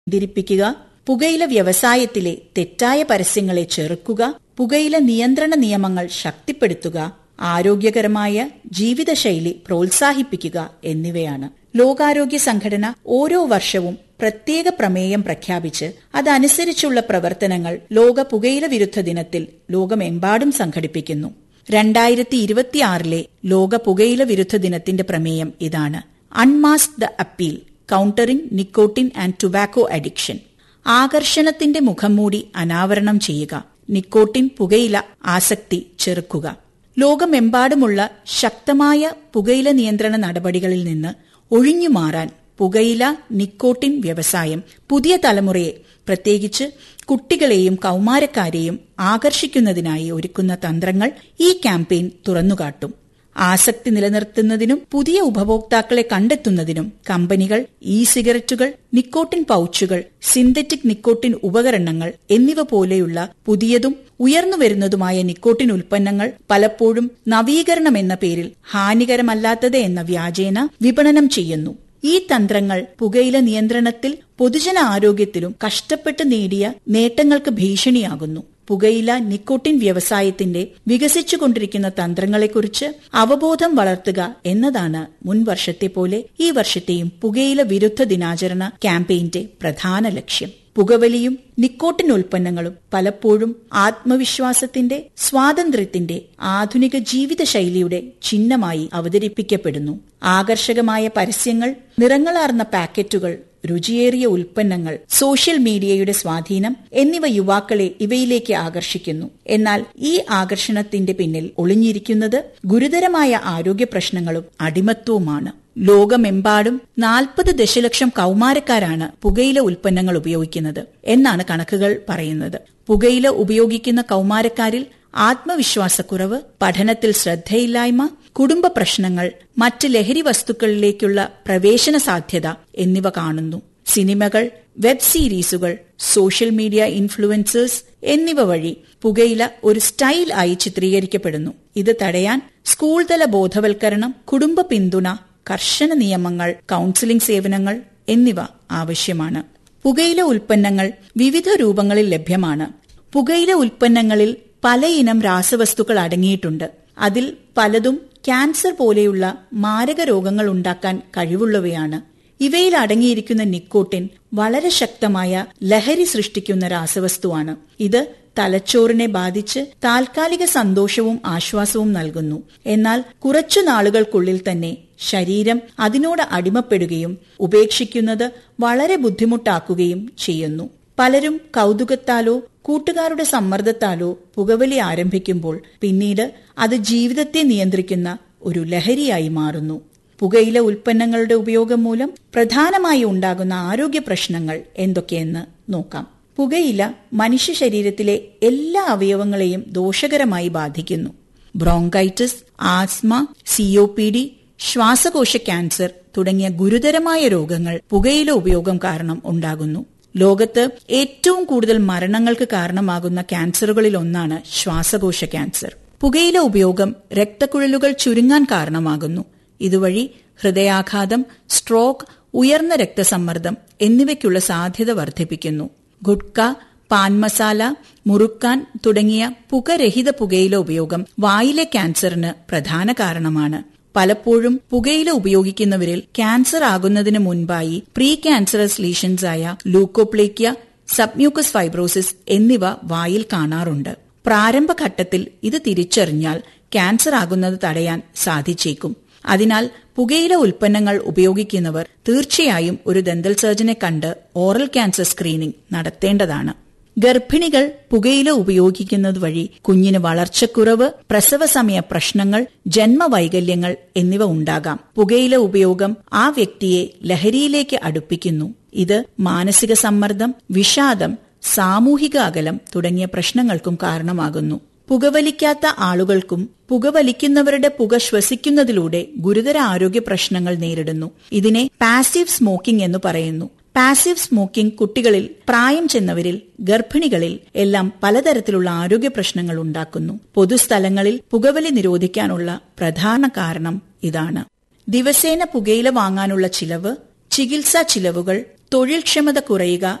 പിന്തിരിപ്പിക്കുക പുകയില വ്യവസായത്തിലെ തെറ്റായ പരസ്യങ്ങളെ ചെറുക്കുക പുകയില നിയന്ത്രണ നിയമങ്ങൾ ശക്തിപ്പെടുത്തുക ആരോഗ്യകരമായ ജീവിതശൈലി പ്രോത്സാഹിപ്പിക്കുക എന്നിവയാണ് ലോകാരോഗ്യ സംഘടന ഓരോ വർഷവും പ്രത്യേക പ്രമേയം പ്രഖ്യാപിച്ച് അതനുസരിച്ചുള്ള പ്രവർത്തനങ്ങൾ ലോക പുകയില വിരുദ്ധ ദിനത്തിൽ ലോകമെമ്പാടും സംഘടിപ്പിക്കുന്നു രണ്ടായിരത്തി ഇരുപത്തിയാറിലെ ലോക പുകയില വിരുദ്ധ ദിനത്തിന്റെ പ്രമേയം ഇതാണ് unmask the appeal countering nicotine and tobacco addiction ആകർഷണത്തിന്റെ മുഖംമൂടി അനാവരണം ചെയ്യുക നിക്കോട്ടിൻ പുകയില ആസക്തി ചെറുക്കുക ലോകമെമ്പാടുമുള്ള ശക്തമായ പുകയില നിയന്ത്രണ നടപടികളിൽ നിന്ന് ഒഴിഞ്ഞുമാറാൻ പുകയില നിക്കോട്ടിൻ വ്യവസായം പുതിയ തലമുറയെ പ്രത്യേകിച്ച് കുട്ടികളെയും കൌമാരക്കാരെയും ആകർഷിക്കുന്നതിനായി ഒരുക്കുന്ന തന്ത്രങ്ങൾ ഈ ക്യാമ്പയിൻ തുറന്നുകാട്ടും ആസക്തി നിലനിർത്തുന്നതിനും പുതിയ ഉപഭോക്താക്കളെ കണ്ടെത്തുന്നതിനും കമ്പനികൾ ഇ സിഗരറ്റുകൾ നിക്കോട്ടിൻ പൌച്ചുകൾ സിന്തറ്റിക് നിക്കോട്ടിൻ ഉപകരണങ്ങൾ എന്നിവ പോലെയുള്ള പുതിയതും ഉയർന്നുവരുന്നതുമായ നിക്കോട്ടിൻ ഉൽപ്പന്നങ്ങൾ പലപ്പോഴും നവീകരണം എന്ന പേരിൽ ഹാനികരമല്ലാത്തത് എന്ന വ്യാജേന വിപണനം ചെയ്യുന്നു ഈ തന്ത്രങ്ങൾ പുകയില നിയന്ത്രണത്തിൽ പൊതുജന ആരോഗ്യത്തിലും കഷ്ടപ്പെട്ട് നേടിയ നേട്ടങ്ങൾക്ക് ഭീഷണിയാകുന്നു പുകയില നിക്കോട്ടിൻ വ്യവസായത്തിന്റെ വികസിച്ചുകൊണ്ടിരിക്കുന്ന തന്ത്രങ്ങളെക്കുറിച്ച് അവബോധം വളർത്തുക എന്നതാണ് മുൻ വർഷത്തെ പോലെ ഈ വർഷത്തെയും പുകയില വിരുദ്ധ ദിനാചരണ ക്യാമ്പയിന്റെ പ്രധാന ലക്ഷ്യം പുകവലിയും നിക്കോട്ടിൻ ഉൽപ്പന്നങ്ങളും പലപ്പോഴും ആത്മവിശ്വാസത്തിന്റെ സ്വാതന്ത്ര്യത്തിന്റെ ആധുനിക ജീവിതശൈലിയുടെ ചിഹ്നമായി അവതരിപ്പിക്കപ്പെടുന്നു ആകർഷകമായ പരസ്യങ്ങൾ നിറങ്ങളാർന്ന പാക്കറ്റുകൾ രുചിയേറിയ ഉൽപ്പന്നങ്ങൾ സോഷ്യൽ മീഡിയയുടെ സ്വാധീനം എന്നിവ യുവാക്കളെ ഇവയിലേക്ക് ആകർഷിക്കുന്നു എന്നാൽ ഈ ആകർഷണത്തിന്റെ പിന്നിൽ ഒളിഞ്ഞിരിക്കുന്നത് ഗുരുതരമായ ആരോഗ്യ പ്രശ്നങ്ങളും അടിമത്വവുമാണ് ലോകമെമ്പാടും നാൽപ്പത് ദശലക്ഷം കൌമാരക്കാരാണ് പുകയില ഉൽപ്പന്നങ്ങൾ ഉപയോഗിക്കുന്നത് എന്നാണ് കണക്കുകൾ പറയുന്നത് പുകയില ഉപയോഗിക്കുന്ന കൌമാരക്കാരിൽ ആത്മവിശ്വാസക്കുറവ് പഠനത്തിൽ ശ്രദ്ധയില്ലായ്മ കുടുംബ പ്രശ്നങ്ങൾ മറ്റ് ലഹരി വസ്തുക്കളിലേക്കുള്ള പ്രവേശന സാധ്യത എന്നിവ കാണുന്നു സിനിമകൾ വെബ് സീരീസുകൾ സോഷ്യൽ മീഡിയ ഇൻഫ്ലുവൻസേഴ്സ് എന്നിവ വഴി പുകയില ഒരു സ്റ്റൈൽ ആയി ചിത്രീകരിക്കപ്പെടുന്നു ഇത് തടയാൻ സ്കൂൾ തല ബോധവൽക്കരണം കുടുംബ പിന്തുണ കർശന നിയമങ്ങൾ കൌൺസിലിംഗ് സേവനങ്ങൾ എന്നിവ ആവശ്യമാണ് പുകയില ഉൽപ്പന്നങ്ങൾ വിവിധ രൂപങ്ങളിൽ ലഭ്യമാണ് പുകയില ഉൽപ്പന്നങ്ങളിൽ പലയിനം രാസവസ്തുക്കൾ അടങ്ങിയിട്ടുണ്ട് അതിൽ പലതും ക്യാൻസർ പോലെയുള്ള മാരക രോഗങ്ങൾ ഉണ്ടാക്കാൻ കഴിവുള്ളവയാണ് ഇവയിൽ അടങ്ങിയിരിക്കുന്ന നിക്കോട്ടിൻ വളരെ ശക്തമായ ലഹരി സൃഷ്ടിക്കുന്ന രാസവസ്തുവാണ് ഇത് തലച്ചോറിനെ ബാധിച്ച് താൽക്കാലിക സന്തോഷവും ആശ്വാസവും നൽകുന്നു എന്നാൽ കുറച്ചു നാളുകൾക്കുള്ളിൽ തന്നെ ശരീരം അതിനോട് അടിമപ്പെടുകയും ഉപേക്ഷിക്കുന്നത് വളരെ ബുദ്ധിമുട്ടാക്കുകയും ചെയ്യുന്നു പലരും കൗതുകത്താലോ കൂട്ടുകാരുടെ സമ്മർദ്ദത്താലോ പുകവലി ആരംഭിക്കുമ്പോൾ പിന്നീട് അത് ജീവിതത്തെ നിയന്ത്രിക്കുന്ന ഒരു ലഹരിയായി മാറുന്നു പുകയില ഉൽപ്പന്നങ്ങളുടെ ഉപയോഗം മൂലം പ്രധാനമായി ഉണ്ടാകുന്ന ആരോഗ്യ പ്രശ്നങ്ങൾ എന്തൊക്കെയെന്ന് നോക്കാം പുകയില മനുഷ്യ ശരീരത്തിലെ എല്ലാ അവയവങ്ങളെയും ദോഷകരമായി ബാധിക്കുന്നു ബ്രോങ്കൈറ്റിസ് ആസ്മ സിഒപിഡി ശ്വാസകോശ ക്യാൻസർ തുടങ്ങിയ ഗുരുതരമായ രോഗങ്ങൾ പുകയില ഉപയോഗം കാരണം ഉണ്ടാകുന്നു ലോകത്ത് ഏറ്റവും കൂടുതൽ മരണങ്ങൾക്ക് കാരണമാകുന്ന ക്യാൻസറുകളിൽ ഒന്നാണ് ശ്വാസകോശ ക്യാൻസർ പുകയില ഉപയോഗം രക്തക്കുഴലുകൾ ചുരുങ്ങാൻ കാരണമാകുന്നു ഇതുവഴി ഹൃദയാഘാതം സ്ട്രോക്ക് ഉയർന്ന രക്തസമ്മർദ്ദം എന്നിവയ്ക്കുള്ള സാധ്യത വർദ്ധിപ്പിക്കുന്നു ഗുഡ്ക പാൻ മസാല മുറുക്കാൻ തുടങ്ങിയ പുകരഹിത പുകയില ഉപയോഗം വായിലെ ക്യാൻസറിന് പ്രധാന കാരണമാണ് പലപ്പോഴും പുകയില ഉപയോഗിക്കുന്നവരിൽ ക്യാൻസർ ആകുന്നതിന് മുൻപായി പ്രീ ക്യാൻസറസ് ലീഷൻസ് ആയ ലൂക്കോപ്ലേക്യ സബ്മ്യൂക്കസ് ഫൈബ്രോസിസ് എന്നിവ വായിൽ കാണാറുണ്ട് പ്രാരംഭഘട്ടത്തിൽ ഇത് തിരിച്ചറിഞ്ഞാൽ ക്യാൻസർ ആകുന്നത് തടയാൻ സാധിച്ചേക്കും അതിനാൽ പുകയില ഉൽപ്പന്നങ്ങൾ ഉപയോഗിക്കുന്നവർ തീർച്ചയായും ഒരു ദന്തൽ സർജനെ കണ്ട് ഓറൽ ക്യാൻസർ സ്ക്രീനിംഗ് നടത്തേണ്ടതാണ് ഗർഭിണികൾ പുകയില ഉപയോഗിക്കുന്നത് വഴി കുഞ്ഞിന് വളർച്ചക്കുറവ് പ്രസവസമയ പ്രശ്നങ്ങൾ ജന്മവൈകല്യങ്ങൾ എന്നിവ ഉണ്ടാകാം പുകയില ഉപയോഗം ആ വ്യക്തിയെ ലഹരിയിലേക്ക് അടുപ്പിക്കുന്നു ഇത് മാനസിക സമ്മർദ്ദം വിഷാദം സാമൂഹിക അകലം തുടങ്ങിയ പ്രശ്നങ്ങൾക്കും കാരണമാകുന്നു പുകവലിക്കാത്ത ആളുകൾക്കും പുകവലിക്കുന്നവരുടെ പുക ശ്വസിക്കുന്നതിലൂടെ ഗുരുതര ആരോഗ്യ പ്രശ്നങ്ങൾ നേരിടുന്നു ഇതിനെ പാസീവ് സ്മോക്കിംഗ് എന്ന് പറയുന്നു പാസീവ് സ്മോക്കിംഗ് കുട്ടികളിൽ പ്രായം ചെന്നവരിൽ ഗർഭിണികളിൽ എല്ലാം പലതരത്തിലുള്ള ആരോഗ്യ പ്രശ്നങ്ങൾ ഉണ്ടാക്കുന്നു പൊതുസ്ഥലങ്ങളിൽ പുകവലി നിരോധിക്കാനുള്ള പ്രധാന കാരണം ഇതാണ് ദിവസേന പുകയില വാങ്ങാനുള്ള ചിലവ് ചികിത്സാ ചിലവുകൾ തൊഴിൽക്ഷമത കുറയുക